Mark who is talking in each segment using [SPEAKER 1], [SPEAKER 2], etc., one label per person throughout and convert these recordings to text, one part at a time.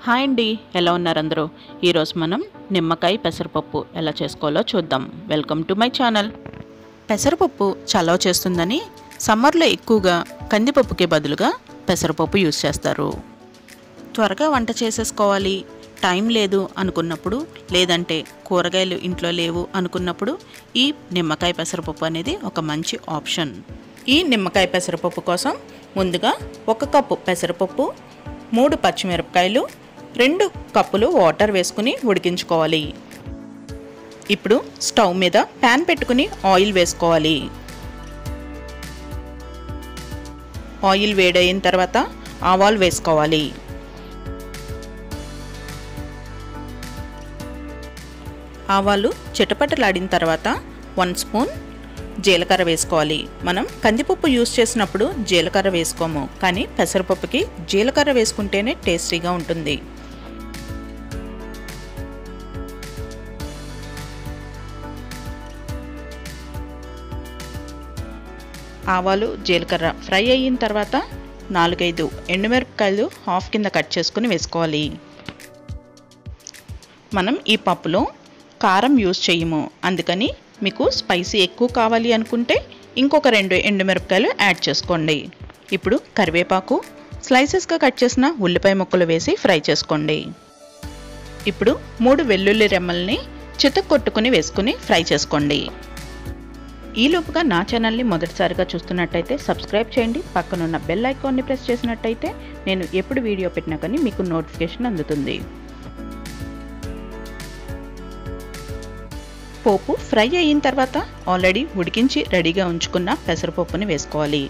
[SPEAKER 1] hi అండి ఎలా ఉన్నారు అందరూ ఈరోజు మనం నిమ్మకాయ పెసరపప్పు ఎలా చేసుకోవాలో చూద్దాం వెల్కమ్ టు మై ఛానల్ పెసరపప్పు చలవ చేస్తుందని సమ్మర్లో ఎక్కువగా కందిపప్పుకి బదులుగా పెసరపప్పు యూస్ చేస్తారు త్వరగా వంట చేసేసుకోవాలి టైం లేదు అనుకున్నప్పుడు లేదంటే కూరగాయలు ఇంట్లో లేవు అనుకున్నప్పుడు ఈ నిమ్మకాయ పెసరపప్పు అనేది ఒక మంచి ఆప్షన్ ఈ నిమ్మకాయ పెసరపప్పు కోసం ముందుగా ఒక కప్పు పెసరపప్పు మూడు పచ్చిమిరపకాయలు రెండు కప్పులు వాటర్ వేసుకుని ఉడికించుకోవాలి ఇప్పుడు స్టవ్ మీద ప్యాన్ పెట్టుకుని ఆయిల్ వేసుకోవాలి ఆయిల్ వేడయిన తర్వాత ఆవాలు వేసుకోవాలి ఆవాలు చిటపటలాడిన తర్వాత వన్ స్పూన్ జీలకర్ర వేసుకోవాలి మనం కందిపప్పు యూస్ చేసినప్పుడు జీలకర్ర వేసుకోము కానీ పెసరపప్పుకి జీలకర్ర వేసుకుంటేనే టేస్టీగా ఉంటుంది ఆవాలు జీలకర్ర ఫ్రై అయిన తర్వాత నాలుగైదు ఎండుమిరపకాయలు హాఫ్ కింద కట్ చేసుకుని వేసుకోవాలి మనం ఈ పప్పులో కారం యూస్ చేయము అందుకని మీకు స్పైసీ ఎక్కువ కావాలి అనుకుంటే ఇంకొక రెండు ఎండుమిరపకాయలు యాడ్ చేసుకోండి ఇప్పుడు కరివేపాకు స్లైసెస్గా కట్ చేసిన ఉల్లిపాయ ముక్కలు వేసి ఫ్రై చేసుకోండి ఇప్పుడు మూడు వెల్లుల్లి రెమ్మల్ని చితక్కొట్టుకుని వేసుకుని ఫ్రై చేసుకోండి ఈలోపుగా నా ఛానల్ని మొదటిసారిగా చూస్తున్నట్టయితే సబ్స్క్రైబ్ చేయండి పక్కనున్న బెల్ ఐకాన్ని ప్రెస్ చేసినట్టయితే నేను ఎప్పుడు వీడియో పెట్టినా కానీ మీకు నోటిఫికేషన్ అందుతుంది పోపు ఫ్రై అయిన తర్వాత ఆల్రెడీ ఉడికించి రెడీగా ఉంచుకున్న పెసరపప్పుని వేసుకోవాలి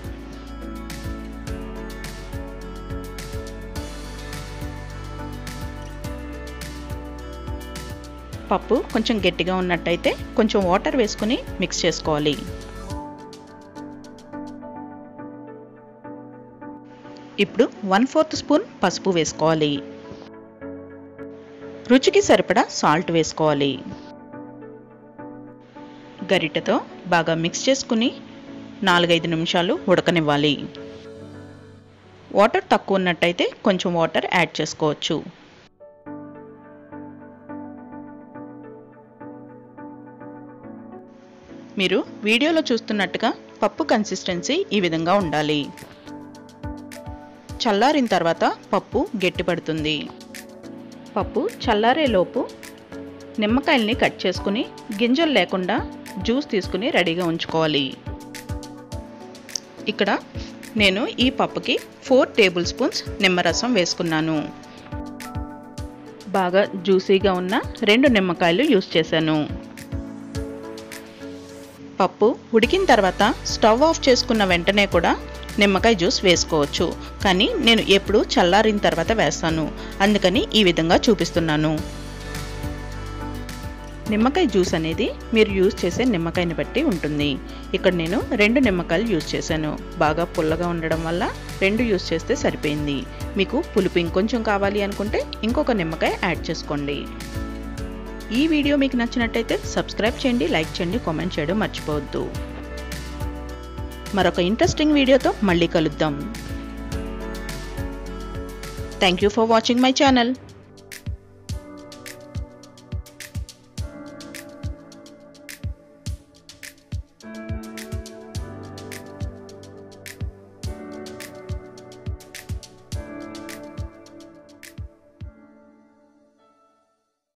[SPEAKER 1] పప్పు కొంచెం గట్టిగా ఉన్నట్టయితే కొంచెం వాటర్ వేసుకుని మిక్స్ చేసుకోవాలి ఇప్పుడు వన్ ఫోర్త్ స్పూన్ పసుపు వేసుకోవాలి రుచికి సరిపడా సాల్ట్ వేసుకోవాలి గరిటెతో బాగా మిక్స్ చేసుకుని నాలుగైదు నిమిషాలు ఉడకనివ్వాలి వాటర్ తక్కువ ఉన్నట్టయితే కొంచెం వాటర్ యాడ్ చేసుకోవచ్చు మీరు వీడియోలో చూస్తున్నట్టుగా పప్పు కన్సిస్టెన్సీ ఈ విధంగా ఉండాలి చల్లారిన తర్వాత పప్పు గట్టిపడుతుంది పప్పు చల్లారేలోపు నిమ్మకాయల్ని కట్ చేసుకుని గింజలు లేకుండా జ్యూస్ తీసుకుని రెడీగా ఉంచుకోవాలి ఇక్కడ నేను ఈ పప్పుకి ఫోర్ టేబుల్ స్పూన్స్ నిమ్మరసం వేసుకున్నాను బాగా జ్యూసీగా ఉన్న రెండు నిమ్మకాయలు యూస్ చేశాను పప్పు ఉడికిన తర్వాత స్టవ్ ఆఫ్ చేసుకున్న వెంటనే కూడా నిమ్మకాయ జ్యూస్ వేసుకోవచ్చు కానీ నేను ఎప్పుడు చల్లారిన తర్వాత వేస్తాను అందుకని ఈ విధంగా చూపిస్తున్నాను నిమ్మకాయ జ్యూస్ అనేది మీరు యూజ్ చేసే నిమ్మకాయని బట్టి ఉంటుంది ఇక్కడ నేను రెండు నిమ్మకాయలు యూజ్ చేశాను బాగా పుల్లగా ఉండడం వల్ల రెండు యూజ్ చేస్తే సరిపోయింది మీకు పులుపు ఇంకొంచెం కావాలి అనుకుంటే ఇంకొక నిమ్మకాయ యాడ్ చేసుకోండి ఈ వీడియో మీకు నచ్చినట్టయితే సబ్స్క్రైబ్ చేయండి లైక్ చేయండి కామెంట్ చేయడం మర్చిపోవద్దు మరొక ఇంట్రెస్టింగ్ వీడియోతో మళ్ళీ కలుద్దాం thank you for watching my channel